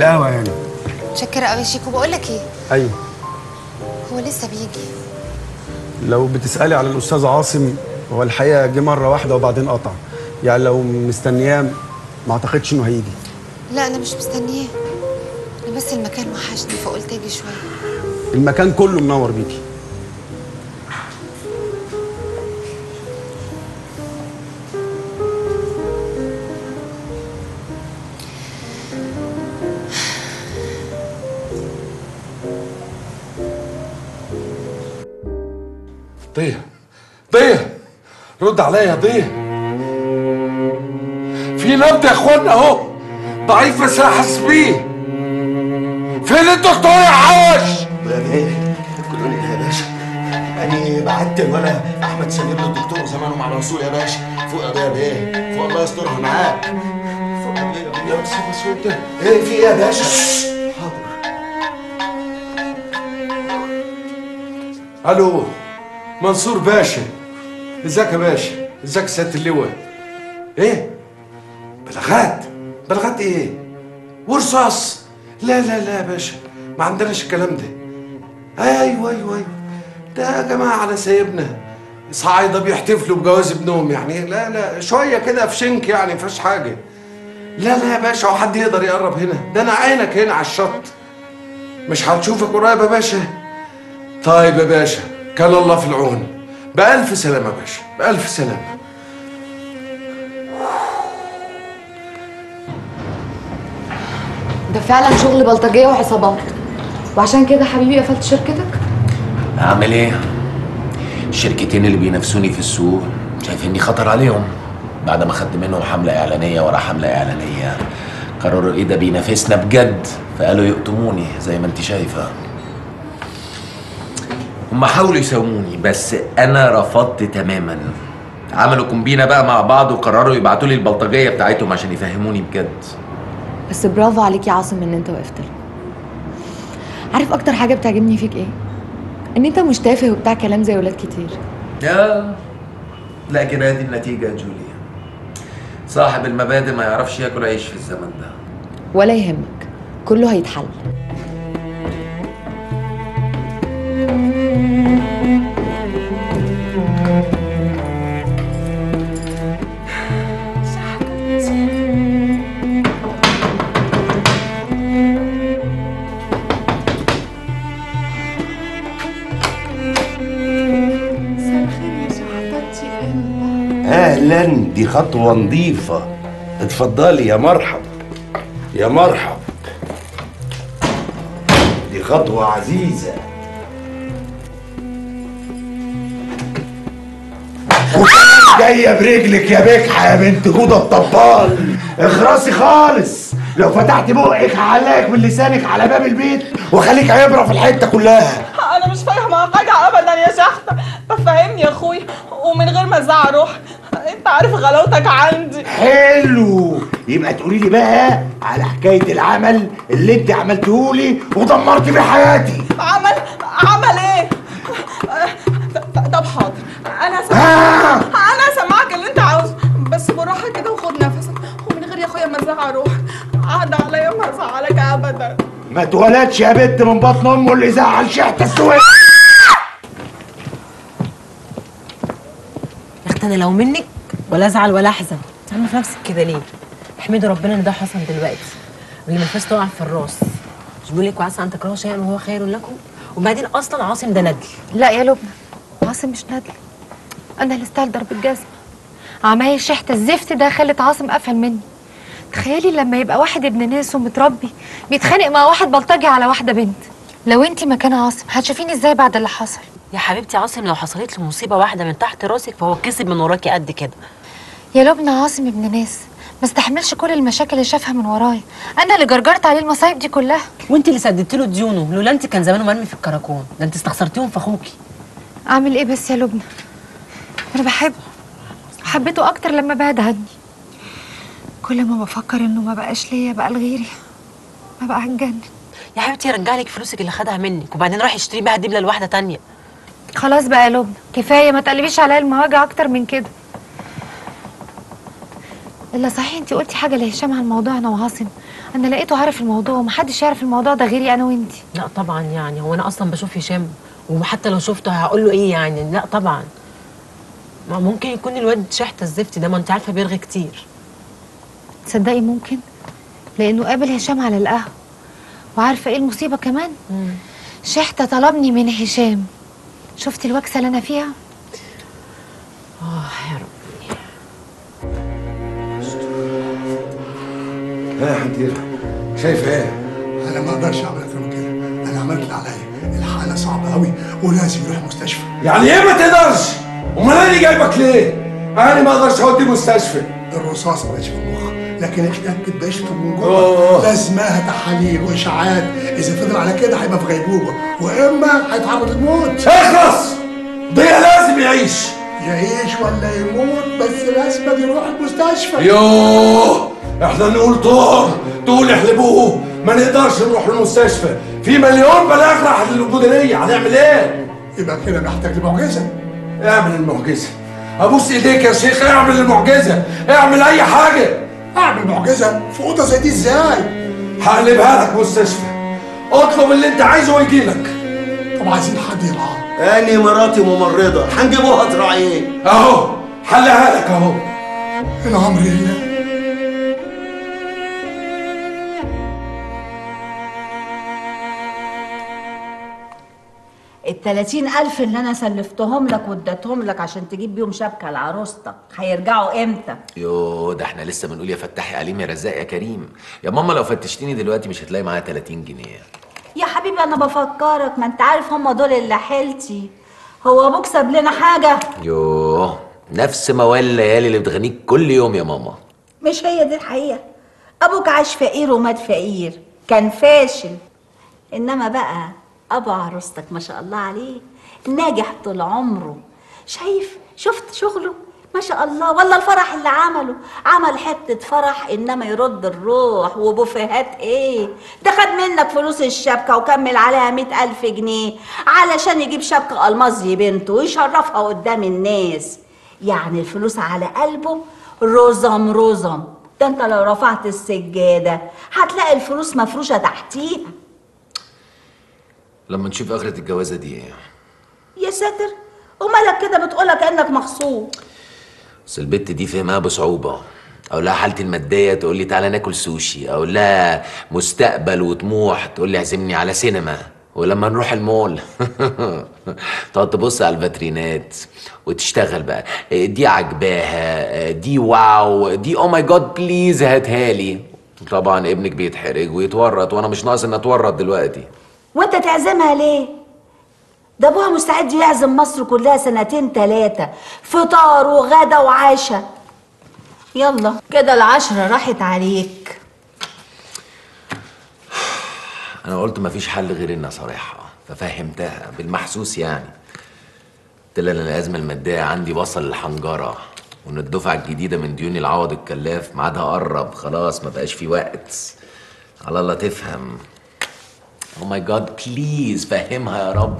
القهوه يعني متشكره قوي يا شيكو بقول لك ايه ايوه هو لسه بيجي لو بتسالي على الاستاذ عاصم هو الحقيقه جه مره واحده وبعدين قطع يعني لو مستنياه ما اعتقدش انه هيجي لا انا مش مستنياه انا بس المكان وحشني فقلت اجي شويه المكان كله منور بيكي ضية ضية رد عليا يا ضية في نبض يا اخوانا اهو ضعيف بس انا حاسس بيه فين الدكتور يا حواش يا بيه كلوني يا باشا يعني بعت الولا احمد سمير للدكتور وزمانهم على وصول يا باشا فوق يا بيه يا بيه فوق الله يسترها معاك فوق يا بيه يا بيه بس بس وانت ايه في ايه يا باشا حاضر الو منصور باشا ازيك يا باشا ازيك يا سياده اللواء ايه بلاغات بلاغات ايه ورصاص لا لا لا يا باشا ما عندناش الكلام ده ايوه ايوه ايوه ده يا جماعه على سايبنا صعايده بيحتفلوا بجواز ابنهم يعني لا لا شويه كده في شنك يعني ما فيهاش حاجه لا لا يا باشا هو حد يقدر يقرب هنا ده انا عينك هنا على الشط مش هنشوفك قريب يا باشا طيب يا باشا كان الله في العون بألف سلامة يا باشا بألف سلامة ده فعلا شغل بلطجيه وعصابات وعشان كده حبيبي قفلت شركتك اعمل ايه الشركتين اللي بينافسوني في السوق شايفيني خطر عليهم بعد ما خدت منهم حملة إعلانية ورا حملة إعلانية قرروا إيه ده بينافسنا بجد فقالوا يقطموني زي ما أنت شايفة هم حاولوا يساوموني بس أنا رفضت تماما عملوا كومبينة بقى مع بعض وقرروا يبعتوا لي البلطجية بتاعتهم عشان يفهموني بجد بس برافو عليك يا عاصم ان انت وقفت له عارف اكتر حاجه بتعجبني فيك ايه ان انت مش تافه وبتاع كلام زي ولاد كتير يا لا كده دي النتيجة يا جوليا صاحب المبادئ ما يعرفش ياكل عيش في الزمن ده ولا يهمك كله هيتحل اهلا دي خطوه نظيفه اتفضلي يا مرحب يا مرحب دي خطوه عزيزه جايه برجلك يا بكحه يا بنت جوده الطبال اخرسي خالص لو فتحت بقك هعلقك من لسانك على باب البيت واخليك عبره في الحته كلها انا مش فاهمه حاجه ابدا يا شحته طب فهمني يا اخويا ومن غير ما ازعق روحي انت عارف غلاوتك عندي حلو يبقى تقولي لي بقى على حكايه العمل اللي انت عملته لي ودمرت بيه حياتي عمل عمل ايه ط- طب حاضر انا سامعك انا سامعك اللي انت عاوزه بس بالراحه كده وخد نفسك ومن غير يا اخويا ما ازعق روحي عهد عليا ما ازعلك ابدا ما اتولدش يا بنت من بطن امه اللي زعل شحت السويس يا اختي انا لو منك ولا ازعل ولا احزن تعمل في نفسك كده ليه احمدي ربنا ان ده حصل دلوقتي واللي ما فيهاش تقع في الراس مش بيقول لك وعسى ان تكرهوا شيئا وهو خير لكم وبعدين اصلا عاصم ده ندل لا يا لبنى عاصم مش ندل انا اللي استاهل ضرب الجزمه عمايل شحت الزفت ده خلت عاصم قفل مني تخيلي لما يبقى واحد ابن ناس ومتربي بيتخانق مع واحد بلطجي على واحده بنت لو انت مكان عاصم هتشوفيني ازاي بعد اللي حصل يا حبيبتي عاصم لو حصلت له مصيبه واحده من تحت راسك فهو كسب من وراكي قد كده يا لبنى عاصم ابن ناس ما استحملش كل المشاكل اللي شافها من ورايا انا اللي جرجرت عليه المصايب دي كلها وانت اللي سددت له ديونه لولا انت كان زمانه مرمي في الكراكون ده انت استخسرتيهم في اخوكي اعمل ايه بس يا لبنى انا بحبه حبيته اكتر لما بعد عني كل ما بفكر انه ما بقاش ليا بقى لغيري ما بقى هتجنن يا حبيبتي رجع لك فلوسك اللي خدها منك وبعدين راح يشتري بيها دبله لواحده تانية خلاص بقى يا لبنى كفايه ما تقلبيش عليا المواجع اكتر من كده الا صحيح انت قلتي حاجه لهشام عن موضوع انا وعاصم انا لقيته عارف الموضوع ومحدش يعرف الموضوع ده غيري انا وانتي لا طبعا يعني هو انا اصلا بشوف هشام وحتى لو شفته هقول له ايه يعني لا طبعا ما ممكن يكون الواد شحت الزفت ده ما انت عارفه بيرغي كتير تصدقي ممكن لانه قابل هشام على القهوه وعارفه ايه المصيبه كمان شحته طلبني من هشام شفتي الوكسه اللي انا فيها اه يا رب ها يا حنتيرة شايفة ايه؟ انا ما اقدرش اعمل اكتر من كده انا عملت اللي عليا الحاله صعبه قوي ولازم يروح مستشفى يعني ايه ما تقدرش؟ امال انا اللي جايبك ليه؟ انا ما اقدرش اوديه مستشفى الرصاص ما بقتش في المخ لكن اتاكد بقشته من أوه. جوه لازمها تحاليل واشاعات اذا فضل على كده هيبقى في غيبوبه واما هيتعرض للموت اخلص ضيا لازم يعيش يعيش ولا يموت بس لازم يروح المستشفى يوه احنا نقول طور تقول احلبوه ما نقدرش نروح المستشفى في مليون بلاغ راح للمديريه هنعمل ايه؟ يبقى كده محتاج لمعجزه اعمل المعجزه ابوس ايديك يا شيخ اعمل المعجزه اعمل اي حاجه اعمل معجزه في اوضه زي دي ازاي هقلبها لك مستشفى اطلب اللي انت عايزه ويجي لك طب عايزين حد يرعاه اني مراتي ممرضه هنجيبوها تراعيه اهو حلها لك اهو الامر لله التلاتين ألف اللي أنا سلفتهم لك واديتهم لك عشان تجيب بيهم شبكة لعروستك هيرجعوا إمتى؟ يوه ده احنا لسه بنقول يا فتحي عليم يا رزاق يا كريم يا ماما لو فتشتيني دلوقتي مش هتلاقي معايا 30 جنيه يا حبيبي أنا بفكرك ما أنت عارف هم دول اللي حيلتي هو أبوك ساب لنا حاجة؟ يوه نفس موال الليالي اللي بتغنيك كل يوم يا ماما مش هي دي الحقيقة أبوك عاش فقير ومات فقير كان فاشل إنما بقى أبو عروستك ما شاء الله عليه ناجح طول عمره شايف شفت شغله ما شاء الله ولا الفرح اللي عمله عمل حتة فرح إنما يرد الروح وبوفيهات إيه ده خد منك فلوس الشبكة وكمل عليها مئة ألف جنيه علشان يجيب شبكة ألماظ بنته ويشرفها قدام الناس يعني الفلوس على قلبه رزم رزم ده انت لو رفعت السجادة هتلاقي الفلوس مفروشة تحتيها لما نشوف اخرة الجوازة دي ايه يا ساتر ومالك كده بتقولها كأنك مغصوب بس البت دي فهمها بصعوبة اقول لها حالتي المادية تقول لي تعالى ناكل سوشي اقول لها مستقبل وطموح تقول لي اعزمني على سينما ولما نروح المول تقعد تبص على الفاترينات وتشتغل بقى دي عجباها دي واو دي او ماي جاد بليز هاتها لي طبعا ابنك بيتحرج ويتورط وانا مش ناقص ان اتورط دلوقتي وانت تعزمها ليه ده ابوها مستعد يعزم مصر كلها سنتين تلاتة فطار وغدا وعشاء يلا كده العشرة راحت عليك انا قلت مفيش حل غير اني اصارحها ففهمتها بالمحسوس يعني قلت لها ان الازمه الماديه عندي وصل للحنجره وان الدفعه الجديده من ديون العوض الكلاف ميعادها قرب خلاص ما بقاش في وقت على الله تفهم او ماي جاد بليز فهمها يا رب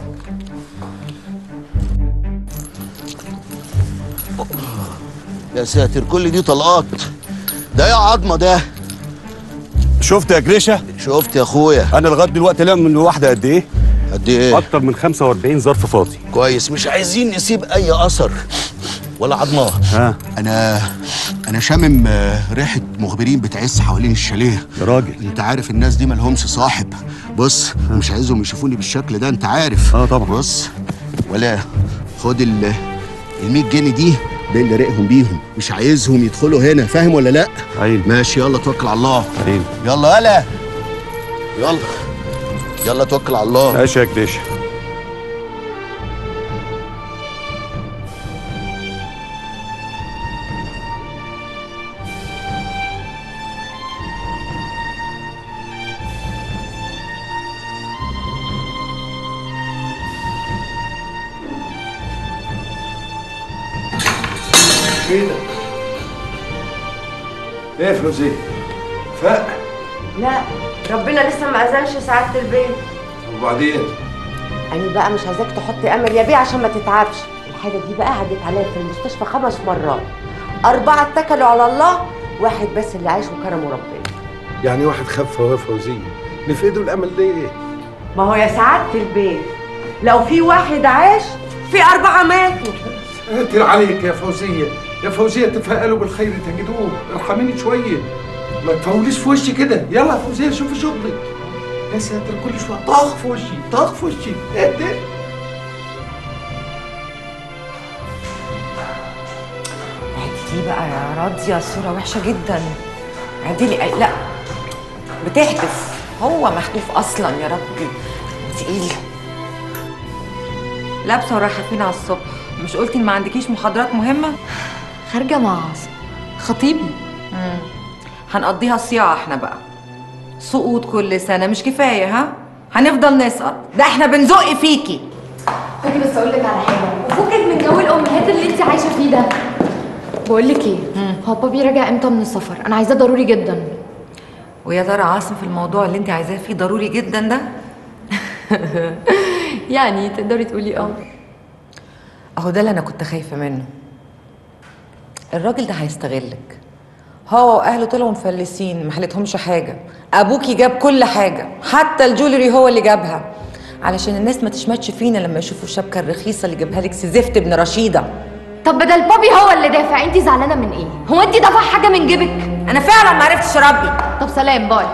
يا ساتر كل دي طلقات ده يا عظمه ده شفت يا جريشه شفت يا اخويا انا لغايه دلوقتي لام من الواحده قد ايه قد ايه اكتر من 45 ظرف فاضي كويس مش عايزين نسيب اي اثر ولا عظمه ها انا انا شامم آه، ريحه مخبرين بتعس حوالين الشاليه يا راجل انت عارف الناس دي مالهمش صاحب بص مش عايزهم يشوفوني بالشكل ده انت عارف اه طبعا بص ولا خد ال ال 100 جنيه دي باللي رقهم بيهم مش عايزهم يدخلوا هنا فاهم ولا لا عين ماشي يلا توكل على الله عين يلا يلا يلا يلا توكل على الله ماشي يا جريشه ايه ده؟ ايه يا فوزية؟ فاق لا ربنا لسه ما اذنش سعاده البيت وبعدين انا بقى مش عايزاك تحط امل يا بيه عشان ما تتعبش الحاجه دي بقى عدت عليا في المستشفى خمس مرات اربعه اتكلوا على الله واحد بس اللي عايش وكرمه ربنا يعني واحد خف هو فوزيه نفقده الامل ليه ما هو يا سعادة البيت لو في واحد عاش في أربعة ماتوا انت عليك يا فوزيه يا فوزيه تفائلوا بالخير تجدوه ارحميني شويه ما تفوليش في وشي كده يلا يا فوزيه شوفي شغلك يا ساتر كل شويه طاخ في وشي طاخ في وشي ايه ده دي بقى يا راضية صورة وحشة جدا عدلي أي لا بتحدف هو محذوف أصلا يا ربي تقيل لابسة ورايحة فين على الصبح مش قلتي إن ما عندكيش محاضرات مهمة؟ خارجة مع عاصم خطيبي مم. هنقضيها صياعة احنا بقى سقوط كل سنة مش كفاية ها؟ هنفضل نسقط ده احنا بنزق فيكي خدي بس اقول لك على حاجه وفكك من جو الامهات اللي انت عايشه فيه ده بقول لك ايه هو بابي راجع امتى من السفر انا عايزاه ضروري جدا ويا ترى عاصم في الموضوع اللي انت عايزاه فيه ضروري جدا ده يعني تقدري تقولي اه اهو ده اللي انا كنت خايفه منه الراجل ده هيستغلك هو واهله طلعوا مفلسين ما حلتهمش حاجه ابوكي جاب كل حاجه حتى الجولري هو اللي جابها علشان الناس ما تشمتش فينا لما يشوفوا الشبكه الرخيصه اللي جابها لك سي ابن رشيده طب بدل بابي هو اللي دافع انت زعلانه من ايه هو انت دافع حاجه من جيبك انا فعلا ما عرفتش اربي طب سلام باي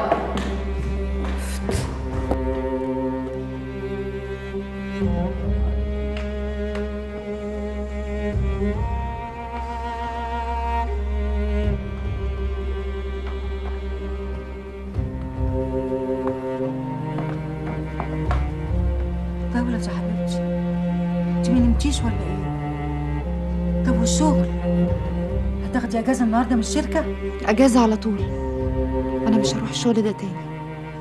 دولة يا حبيبتي انت ما نمتيش ولا ايه؟ طب والشغل؟ هتاخدي اجازة النهارده من الشركة؟ اجازه على طول انا مش هروح الشغل ده تاني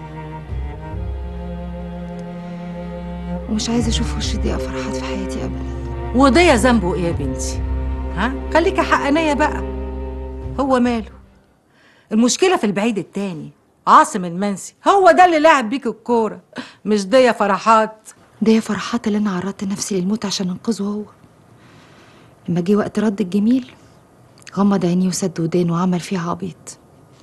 ومش عايزه اشوف وش ضيقه فرحات في حياتي ابدا وضيع ذنبه ايه يا بنتي؟ ها؟ خليكي حقانية بقى هو ماله؟ المشكلة في البعيد التاني عاصم المنسي هو ده اللي لاعب بيك الكورة مش دية فرحات دي فرحات اللي انا عرضت نفسي للموت عشان انقذه هو لما جه وقت رد الجميل غمض عينيه وسد ودانه وعمل فيها عبيط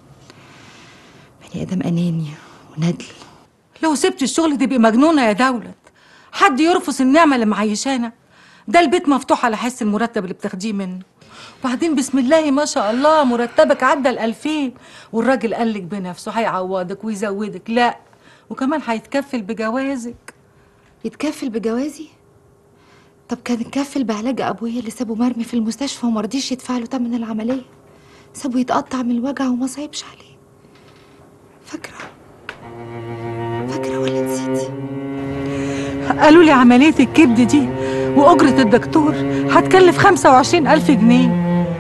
بني ادم اناني وندل لو سبت الشغل تبقي مجنونة يا دولت حد يرفض النعمة اللي معيشانا ده البيت مفتوح على حس المرتب اللي بتاخديه منه وبعدين بسم الله ما شاء الله مرتبك عدى الألفين والراجل قالك بنفسه هيعوضك ويزودك لا وكمان هيتكفل بجوازك يتكفل بجوازي طب كان اتكفل بعلاج ابويا اللي سابه مرمي في المستشفى ومرضيش يدفع له تمن العمليه سابه يتقطع من الوجع وما صعبش عليه فاكره فاكره ولا نسيتي قالوا لي عملية الكبد دي وأجرة الدكتور هتكلف خمسة وعشرين ألف جنيه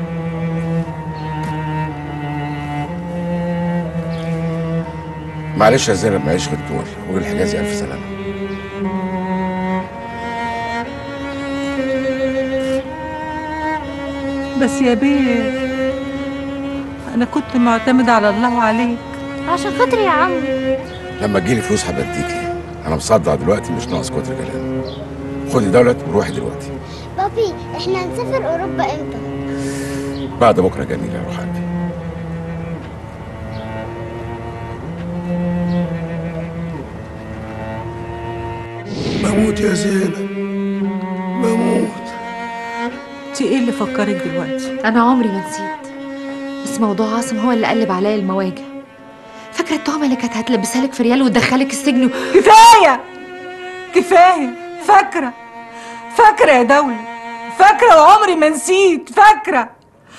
معلش يا زينب معيش غير دول قول الحجازي الف سلامه بس يا بيه أنا كنت معتمدة على الله عليك عشان خاطري يا عم لما تجيلي فلوس هبديكي انا مصدع دلوقتي مش ناقص كتر كلام خدي دولت وروحي دلوقتي بابي احنا هنسافر اوروبا امتى بعد بكره جميل يا روح قلبي بموت يا زينب بموت انت ايه اللي فكرك دلوقتي انا عمري ما نسيت بس موضوع عاصم هو اللي قلب عليا المواجع فاكره التهمه اللي كانت هتلبسها لك في ريال وتدخلك السجن و... كفاية كفاية فاكرة فاكرة يا دولة فاكرة وعمري ما نسيت فاكرة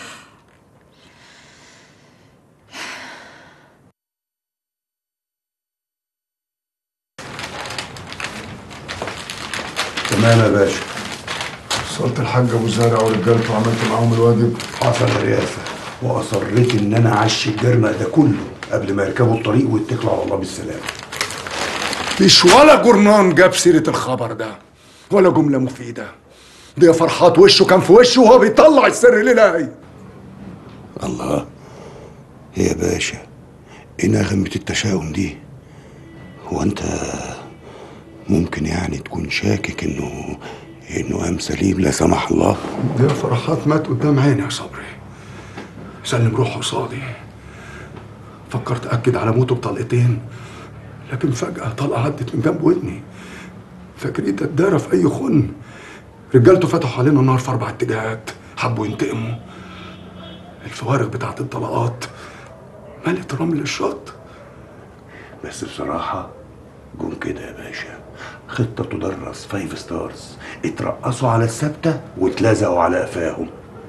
تمام يا باشا وصلت الحاج ابو زارع ورجالته وعملت معاهم الواجب حصل الرئاسة وأصريت إن أنا أعشي الجرمق ده كله قبل ما يركبوا الطريق ويتكلوا على الله بالسلامة مش ولا جرنان جاب سيرة الخبر ده ولا جملة مفيدة دي فرحات وشه كان في وشه وهو بيطلع السر للاهي الله إيه يا باشا إيه نغمة التشاؤم دي هو أنت ممكن يعني تكون شاكك إنه إنه قام سليم لا سمح الله دي فرحات مات قدام عيني يا صبري سلم روحه قصادي فكرت أكد على موته بطلقتين لكن فجأة طلقة عدت من جنب ودني فاكر ده اتدارى في أي خن رجالته فتحوا علينا النار في أربع اتجاهات حبوا ينتقموا الفوارق بتاعت الطلقات ملت رمل الشط بس بصراحة جم كده يا باشا خطة تدرس فايف ستارز اترقصوا على الثابتة واتلزقوا على قفاهم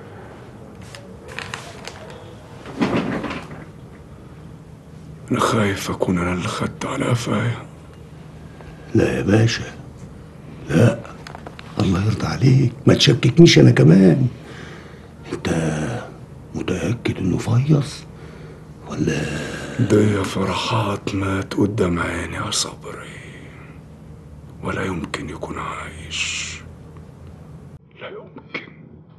أنا خايف أكون أنا اللي خدت على قفايا لا يا باشا لا الله يرضى عليك ما تشككنيش أنا كمان أنت متأكد إنه فيص ولا دي فرحات مات قدام عيني يا صبري ولا يمكن يكون عايش لا يمكن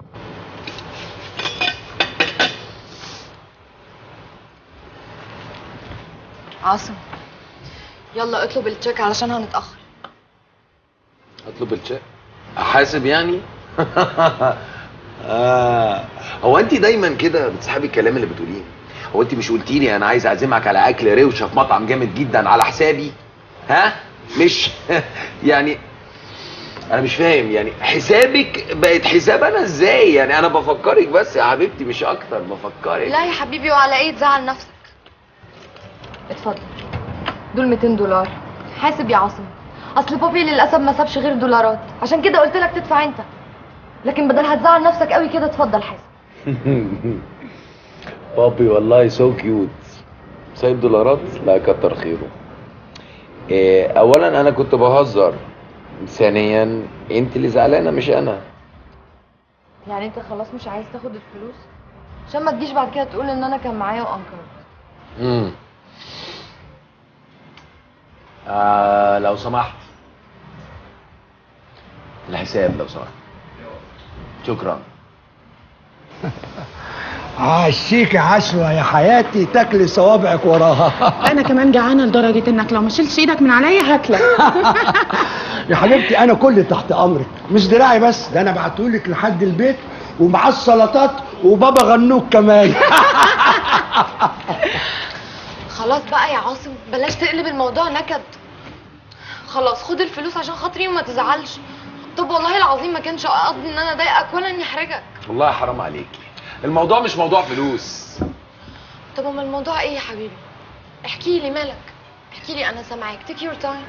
عاصم يلا اطلب التشيك علشان هنتأخر اطلب الشيك احاسب يعني آه. هو انت دايما كده بتسحبي الكلام اللي بتقوليه هو انت مش قلتي لي انا عايز اعزمك على اكل روشه في مطعم جامد جدا على حسابي ها مش يعني انا مش فاهم يعني حسابك بقت حساب انا ازاي يعني انا بفكرك بس يا حبيبتي مش اكتر بفكرك لا يا حبيبي وعلى ايه تزعل نفسك اتفضل دول 200 دولار حاسب يا عاصم اصل بابي للاسف ما سابش غير دولارات عشان كده قلت لك تدفع انت لكن بدل هتزعل نفسك قوي كده اتفضل حاسب بابي والله سو كيوت سايب دولارات لا كتر خيره إيه اولا انا كنت بهزر ثانيا انت اللي زعلانه مش انا يعني انت خلاص مش عايز تاخد الفلوس عشان ما تجيش بعد كده تقول ان انا كان معايا وانكرت امم آه لو سمحت الحساب لو سمحت شكرا عشيك عشوة يا حياتي تاكلي صوابعك وراها انا كمان جعانه لدرجه انك لو ما شلتش ايدك من عليا هاكلك يا حبيبتي انا كل تحت امرك مش دراعي بس ده انا بعتهولك لحد البيت ومعاه السلطات وبابا غنوج كمان خلاص بقى يا عاصم بلاش تقلب الموضوع نكد خلاص خد الفلوس عشان خاطري وما تزعلش طب والله العظيم ما كانش قصدي ان انا اضايقك ولا اني احرجك والله حرام عليكي الموضوع مش موضوع فلوس طب امال الموضوع ايه يا حبيبي احكي لي مالك احكي لي انا سامعاك تيك يور تايم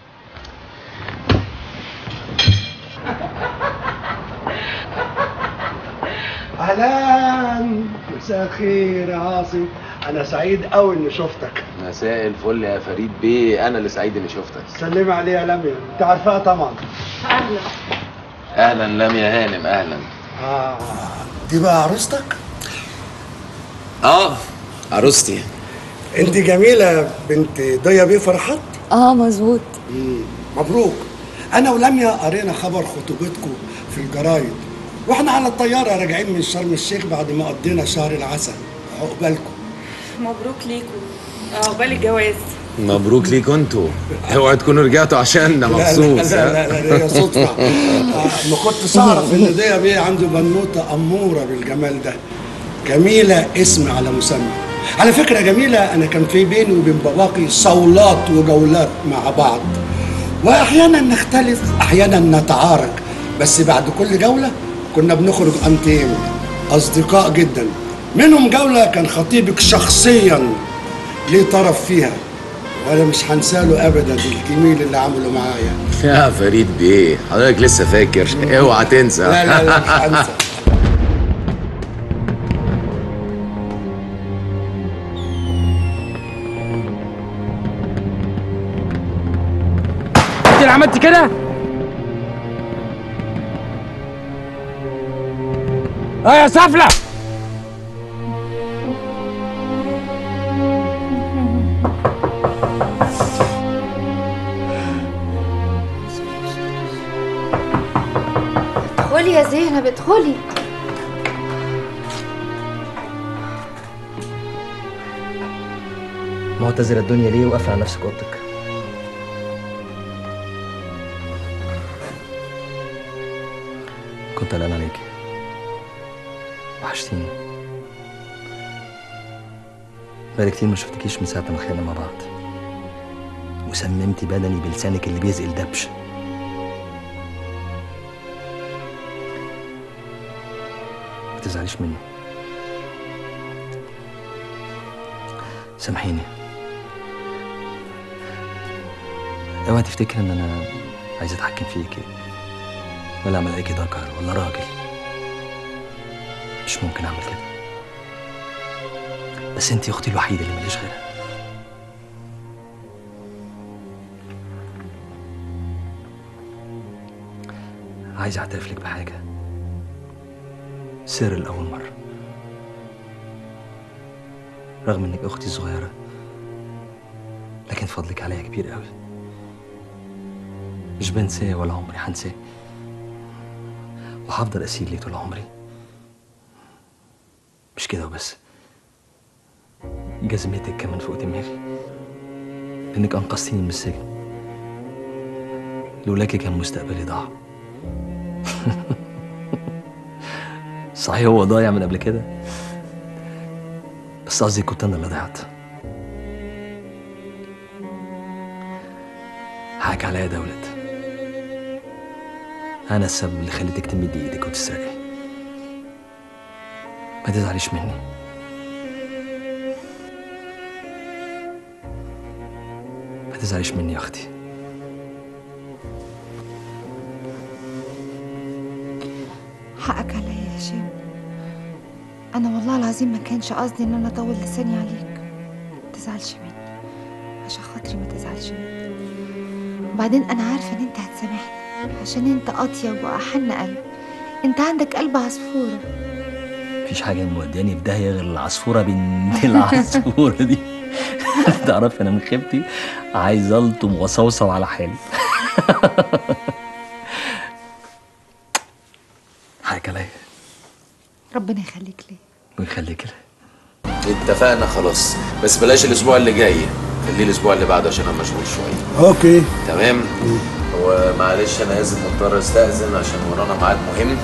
اهلا مساء الخير يا عاصم انا سعيد قوي اني شفتك مساء الفل يا فريد بيه انا اللي سعيد اني شفتك سلمي عليها يا لميا انت عارفاها طبعا اهلا اهلا لم يا هانم اهلا اه دي بقى عروستك اه عروستي انت جميله بنت ضيا بيه فرحات اه مظبوط مبروك انا ولميا قرينا خبر خطوبتكم في الجرايد واحنا على الطياره راجعين من شرم الشيخ بعد ما قضينا شهر العسل عقبالكم مبروك ليكوا عقبال الجواز مبروك ليكوا انتوا اوعوا تكونوا رجعتوا عشاننا لا لا مخصوص لا, ها؟ لا, لا, هي صدفه آه، ما كنتش اعرف ان ضيا بيه عنده بنوته اموره بالجمال ده جميله اسم على مسمى على فكره جميله انا كان في بيني وبين باباكي صولات وجولات مع بعض واحيانا نختلف احيانا نتعارك بس بعد كل جوله كنا بنخرج انتيم اصدقاء جدا منهم جوله كان خطيبك شخصيا ليه طرف فيها وانا مش هنساله ابدا الجميل اللي عمله معايا يا فريد بيه حضرتك لسه فاكر اوعى تنسى لا لا لا مش هنسى انت اللي عملت كده اه يا سفلة ادخلي يا زينب ادخلي معتذرة الدنيا ليه وقافلة على نفسك اوضتك كنت قلقان عليكي وحشتيني بقالي كتير ما شفتكيش من ساعة ما خلينا مع بعض وسممتي بدني بلسانك اللي بيزقل دبش ما تزعليش مني سامحيني اوعي تفتكر ان انا عايز اتحكم فيكي ولا اعمل عليكي ذكر ولا راجل مش ممكن اعمل كده بس انتي اختي الوحيده اللي ماليش غيرها عايز اعترف لك بحاجه سر لاول مره رغم انك اختي الصغيره لكن فضلك عليا كبير قوي مش بنساه ولا عمري هنساه وهفضل اسير ليه طول عمري مش كده وبس جزمتك كمان فوق دماغي انك انقذتيني من السجن لولاكي كان مستقبلي ضاع صحيح هو ضايع من قبل كده بس قصدي كنت انا اللي ضيعت حاك عليا يا دولت انا السبب اللي خليتك تمدي ايدك وتسرقي ما تزعليش مني ما تزعليش مني يا اختي حقك عليا يا هشام انا والله العظيم ما كانش قصدي ان انا اطول لساني عليك ما تزعلش مني عشان خاطري ما تزعلش مني وبعدين انا عارفه ان انت هتسامحني عشان انت اطيب واحن قلب انت عندك قلب عصفوره مفيش حاجه موداني في داهيه غير العصفوره بنت العصفوره دي تعرفي انا من خيبتي عايز الطم وصوصو على حالي حاجه عليا ربنا يخليك لي ويخليك لي اتفقنا خلاص بس بلاش الاسبوع اللي جاي خليه الاسبوع اللي بعده عشان انا مشغول شويه اوكي تمام هو معلش انا اسف مضطر استاذن عشان ورانا ميعاد مهم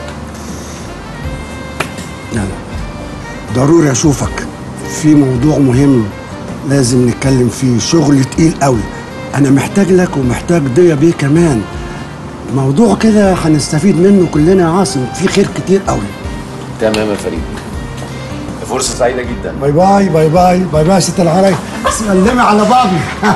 لا لا ضروري اشوفك في موضوع مهم لازم نتكلم فيه شغل تقيل قوي انا محتاج لك ومحتاج ضيا بيه كمان موضوع كده هنستفيد منه كلنا يا عاصم في خير كتير قوي تمام يا فريد فرصه سعيده جدا باي باي باي باي باي باي يا ست العرايس سلمي على بابي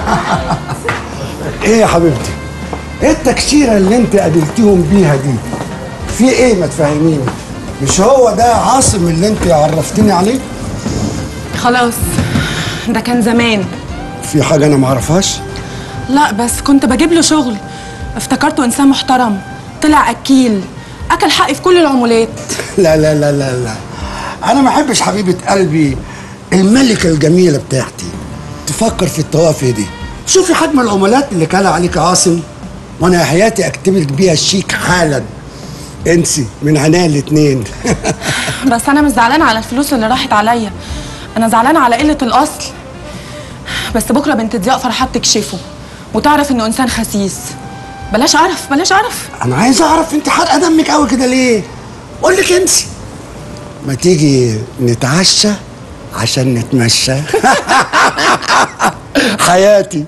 ايه يا حبيبتي ايه التكشيره اللي انت قابلتيهم بيها دي في ايه ما تفهميني مش هو ده عاصم اللي انت عرفتني عليه خلاص ده كان زمان في حاجه انا ما اعرفهاش لا بس كنت بجيب له شغل افتكرته انسان محترم طلع اكيل اكل حقي في كل العمولات لا لا لا لا لا انا ما احبش حبيبه قلبي الملكه الجميله بتاعتي تفكر في الطوافي دي شوفي حجم العمولات اللي كان عليك عاصم وانا يا حياتي اكتب لك بيها الشيك حالا انسي من عناية الاتنين بس انا مش زعلانه على الفلوس اللي راحت عليا انا زعلانه على قله الاصل بس بكره بنت ضياء فرحات تكشفه وتعرف انه انسان خسيس بلاش اعرف بلاش اعرف انا عايز اعرف انت حرقه دمك قوي كده ليه قول لك انسي ما تيجي نتعشى عشان نتمشى حياتي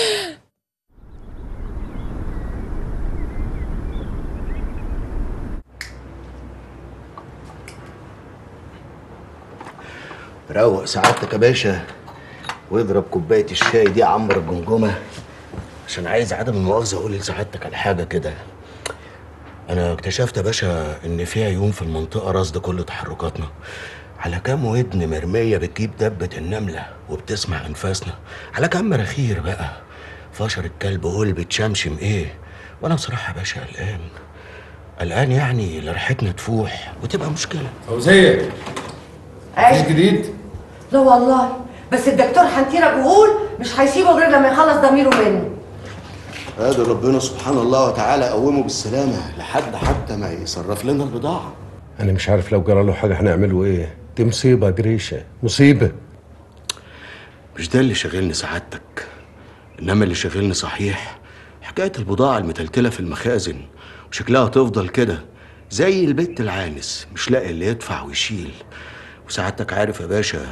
روق سعادتك يا باشا واضرب كوبايه الشاي دي عمر الجمجمه عشان عايز عدم المؤاخذه اقول لسعادتك على حاجه كده انا اكتشفت يا باشا ان في عيون في المنطقه راصده كل تحركاتنا على كام ودن مرميه بتجيب دبه النمله وبتسمع انفاسنا على كام مراخير بقى فشر الكلب هول بتشمشم ايه وانا بصراحه يا باشا قلقان قلقان يعني لريحتنا تفوح وتبقى مشكله فوزيه أيوة. في جديد لا والله بس الدكتور حنتيرة بيقول مش هيسيبه غير لما يخلص ضميره منه قادر ربنا سبحانه الله وتعالى قومه بالسلامه لحد حتى ما يصرف لنا البضاعه انا مش عارف لو جرى له حاجه هنعمله ايه دي مصيبه جريشه مصيبه مش ده اللي شاغلني سعادتك انما اللي شاغلني صحيح حكايه البضاعه المتلتله في المخازن وشكلها تفضل كده زي البت العانس مش لاقي اللي يدفع ويشيل وسعادتك عارف يا باشا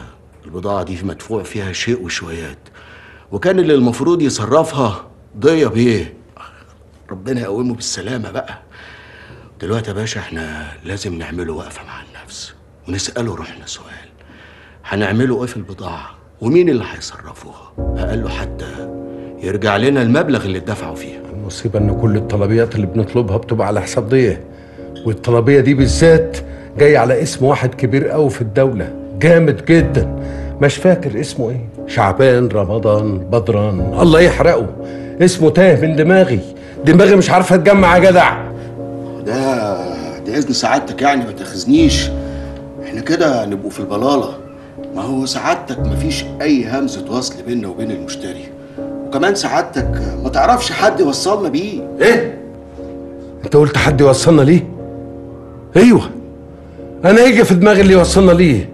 البضاعة دي مدفوع فيها شيء وشويات وكان اللي المفروض يصرفها ضية بيه ربنا يقومه بالسلامة بقى دلوقتي يا باشا احنا لازم نعمله وقفة مع النفس ونسأله روحنا سؤال هنعمله ايه في البضاعة ومين اللي هيصرفوها أقله حتى يرجع لنا المبلغ اللي اتدفعوا فيها المصيبة إن كل الطلبيات اللي بنطلبها بتبقى على حساب ضيه والطلبية دي بالذات جاية على اسم واحد كبير قوي في الدولة جامد جدا مش فاكر اسمه ايه شعبان رمضان بدران الله يحرقه اسمه تاه من دماغي دماغي مش عارفة تجمع يا جدع ده ده إذن سعادتك يعني ما تاخذنيش احنا كده نبقوا في البلالة ما هو سعادتك مفيش أي همزة وصل بيننا وبين المشتري وكمان سعادتك ما تعرفش حد يوصلنا بيه ايه انت قلت حد يوصلنا ليه ايوه انا يجي في دماغي اللي يوصلنا ليه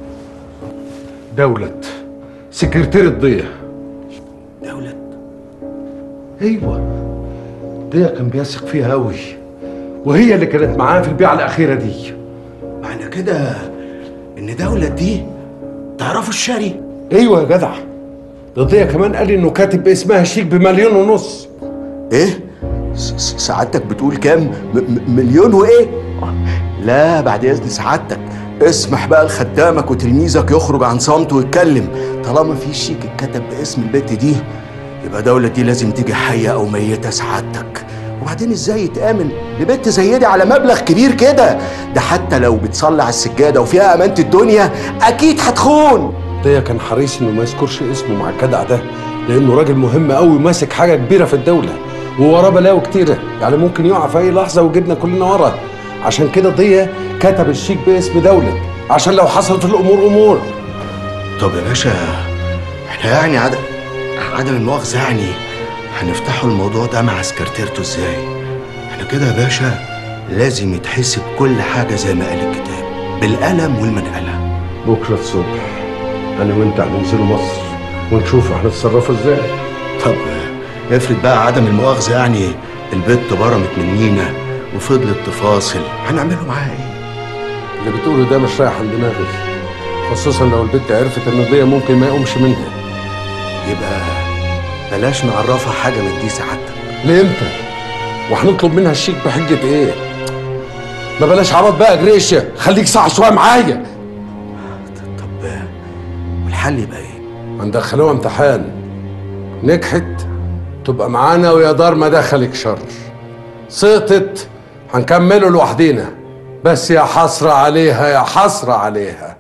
دولة سكرتير الضية دولة ايوه ضية كان بيثق فيها قوي وهي اللي كانت معاه في البيعة الأخيرة دي معنى كده إن دولة دي تعرفوا الشاري ايوه يا جدع ده ضية كمان قال لي انه كاتب باسمها شيك بمليون ونص ايه س- س- سعادتك بتقول كام م- م- مليون وايه لا بعد اذن سعادتك اسمح بقى لخدامك وتلميذك يخرج عن صمته ويتكلم طالما في شيك اتكتب باسم البت دي يبقى دولة دي لازم تيجي حية أو ميتة سعادتك وبعدين ازاي يتآمن لبنت زي دي على مبلغ كبير كده ده حتى لو بتصلي على السجادة وفيها أمانة الدنيا أكيد هتخون ضية كان حريص انه ما يذكرش اسمه مع الجدع ده لانه راجل مهم قوي وماسك حاجه كبيره في الدوله ووراه بلاوي كتيره يعني ممكن يقع في اي لحظه ويجيبنا كلنا وراه عشان كده ضية كتب الشيك باسم دولة عشان لو حصلت الامور امور طب يا باشا احنا يعني عدم عدم المؤاخذة يعني هنفتحوا الموضوع ده مع سكرتيرته ازاي؟ احنا كده يا باشا لازم يتحسب كل حاجة زي ما قال الكتاب بالقلم والمنقلة بكره الصبح انا وانت هننزلوا مصر ونشوف هنتصرفوا ازاي طب افرض بقى عدم المؤاخذة يعني البت برمت منينا وفضلت تفاصل هنعمله معاها ايه؟ اللي بتقوله ده مش رايح عند دماغي خصوصا لو البنت عرفت ان ضية ممكن ما يقومش منها يبقى بلاش نعرفها حاجة من دي سعادتك لامتى وهنطلب منها الشيك بحجة ايه ما بلاش عرض بقى جريشة خليك صح شوية معايا والحل يبقى ايه هندخلوها امتحان نجحت تبقى معانا ويا دار ما دخلك شر سقطت هنكمله لوحدينا بس يا حسرة عليها يا حسرة عليها